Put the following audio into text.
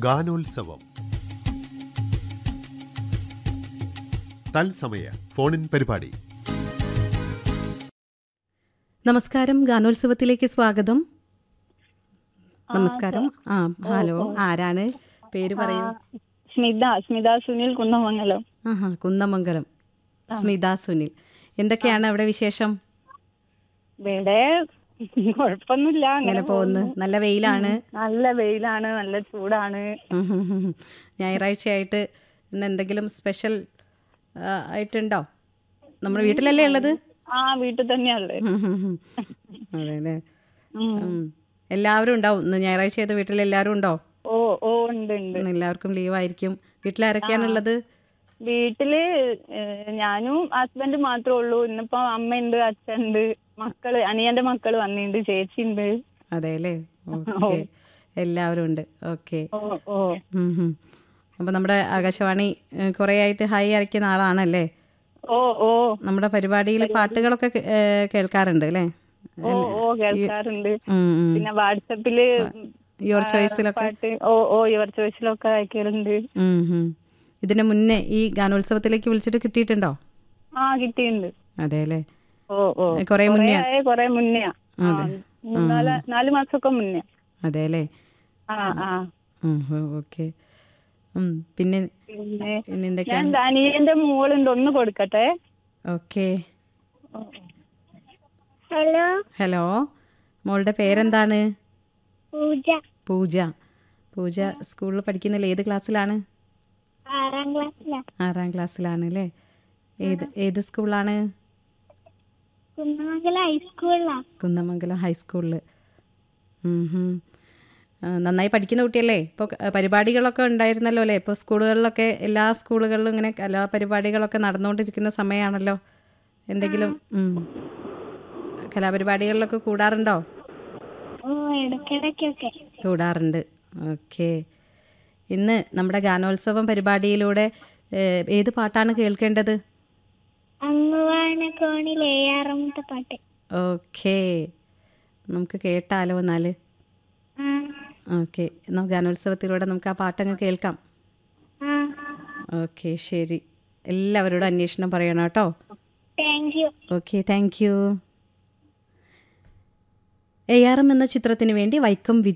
ഗാനോത്സവം തത്സമയ ഫോണിൻ പരിപാടി നമസ്കാരം ഗാനോത്സവത്തിലേക്ക് സ്വാഗതം നമസ്കാരം ആ ഹലോ ആരാണ് പേര് പറയൂ സ്മിത സ്മിത സുനിൽ കുന്നമംഗലം ആഹാ കുന്നമംഗലം സ്മിത സുനിൽ എന്തൊക്കെയാണ് അവിടെ വിശേഷം ഇവിടെ കുഴപ്പമൊന്നുമില്ല അങ്ങനെ പോകുന്നു നല്ല വെയിലാണ് നല്ല വെയിലാണ് നല്ല ചൂടാണ് ഉം ഹും ഹും ഹും. ഞായറാഴ്ചയായിട്ട് ഇന്ന് എന്തെങ്കിലും സ്പെഷ്യൽ ആ, ആയിട്ടുണ്ടോ നമ്മുടെ വീട്ടിലല്ലേ ഉള്ളത് ആ വീട്ടിൽ തന്നെയുള്ളത് ഉം ഹും ഹും. അതെ അല്ലേ ഉം. എല്ലാവരും ഉണ്ടാവും ഇന്ന് ഞായറാഴ്ച ആയത് വീട്ടിൽ എല്ലാവരും ഉണ്ടോ ഓ ഓ ഉണ്ട് ഉണ്ട് ഇന്ന് എല്ലാവർക്കും ലീവായിരിക്കും വീട്ടിലാരൊക്കെയാണുള്ളത് വീട്ടില് ഏഹ്, ഞാനും ഹസ്ബൻഡും മാത്രമേ ഉള്ളൂ ഇന്നിപ്പോ അമ്മയുണ്ട് അച്ഛനുണ്ട് മക്കള് അനിയന്റെ മക്കള് വന്നിട്ടുണ്ട് ചേച്ചി ഉണ്ട് അതെ അല്ലേ ഓക്കെ എല്ലാവരും ഉണ്ട് ഓക്കെ ഓ ഓ അപ്പോൾ നമ്മുടെ ആകാശവാണി ഏഹ്, കുറേ ആയിട്ട് ഹൈ അരയ്ക്കുന്ന ആളാണല്ലേ ഓ ഓ നമ്മുടെ പരിപാടിയിൽ പാട്ടുകളൊക്കെ കേ- ഏഹ്, കേൾക്കാറുണ്ട് അല്ലേ ഓ ഓ കേൾക്കാറുണ്ട് ഉം, ഉം. പിന്നെ വാട്സപ്പില് യുവർ ചോയ്സിലൊക്കെ പാട്ട് ഓ ഓ യുവർ ചോയ്സിലൊക്കെ അയക്കലുണ്ട് ഉം, ഉം. ഇതിന് മുന്നേ ഈ ഗാനോത്സവത്തിലേക്ക് വിളിച്ചിട്ട് കിട്ടിയിട്ടുണ്ടോ ആ കിട്ടിയിട്ടുണ്ട് അതെ അല്ലേ ഓ ഓ കുറേ മുന്നേ ആയി, കുറേ മുന്നെയാ ആ, മൂന്നാല് നാല് മാസമൊക്കെ മുന്നേ അതെ അല്ലേ ആ ആ ഓക്കെ പിന്നെ പിന്നെ പിന്നെ എന്തൊക്കെയാ ഞാൻ അനിയന്റെ മോളുണ്ട് ഒന്ന് കൊടുക്കട്ടെ ഓക്കെ ഹലോ ഹലോ മോളുടെ പേരെന്താണ് പൂജ പൂജ പൂജ സ്കൂളിൽ പഠിക്കുന്നില്ല ഏത് ക്ലാസ്സിലാണ് ആറാം ക്ലാസ്സിലാ ആറാം ക്ലാസ്സിലാണ് അല്ലേ ഏത് ഏത് സ്കൂളിലാണ് കുന്നമംഗലം ഹൈസ്കൂളിലാ കുന്നമംഗലം ഹൈസ്കൂളിൽ നന്നായി പഠിക്കുന്ന കുട്ടിയല്ലേ ഇപ്പോൾ പരിപാടികളൊക്കെ ഉണ്ടായിരുന്നല്ലോ അല്ലേ ഇപ്പോൾ സ്കൂളുകളിലൊക്കെ എല്ലാ സ്കൂളുകളിലും ഇങ്ങനെ കലാപരിപാടികളൊക്കെ നടന്നുകൊണ്ടിരിക്കുന്ന സമയമാണല്ലോ എന്തെങ്കിലും ഉം. കലാപരിപാടികളിലൊക്കെ കൂടാറുണ്ടോ ഓ ഇടക്കിടക്കൊക്കെ കൂടാറുണ്ട് ഓക്കെ ഇന്ന് നമ്മുടെ ഗാനോത്സവം പരിപാടിയിലൂടെ ഏഹ്, ഏത് പാട്ടാണ് കേൾക്കേണ്ടത് അങ്ങുവാന കോണിൽ ഏഴാറാമത്തെ പാട്ട് ഓക്കെ നമുക്ക് കേട്ടാലോ എന്നാൽ ആ ഓക്കെ എന്നാൽ ഗാനോത്സവത്തിലൂടെ നമുക്ക് ആ പാട്ടങ്ങ് കേൾക്കാം ആ ഓക്കെ ശരി എല്ലാവരോടും അന്വേഷണം പറയണം കേട്ടോ thank you okay thank you A R M എന്ന ചിത്രത്തിന് വേണ്ടി വൈക്കം വിജയ്